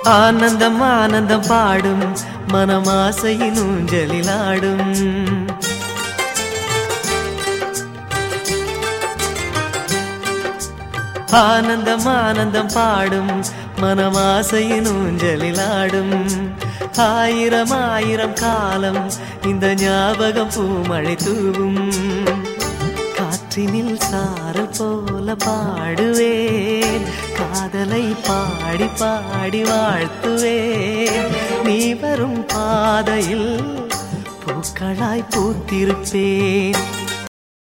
ஆனந்தம் ஆனந்தம் பாடும் மனமாசையின் ஊஞ்சலிலாடும் ஆனந்தம் ஆனந்தம் பாடும் மனமாசையின் ஊஞ்சலிலாடும் ஆயிரம் ஆயிரம் காலம் இந்த ஞாபகம் பூமழை தூவும் காற்றினில் சாரல் போல பாடுவேன் காதலை பாடி பாடி வாழ்த்துவேன் நீ வரும் பாதையில் பூக்களாய் பூத்திருப்பேன்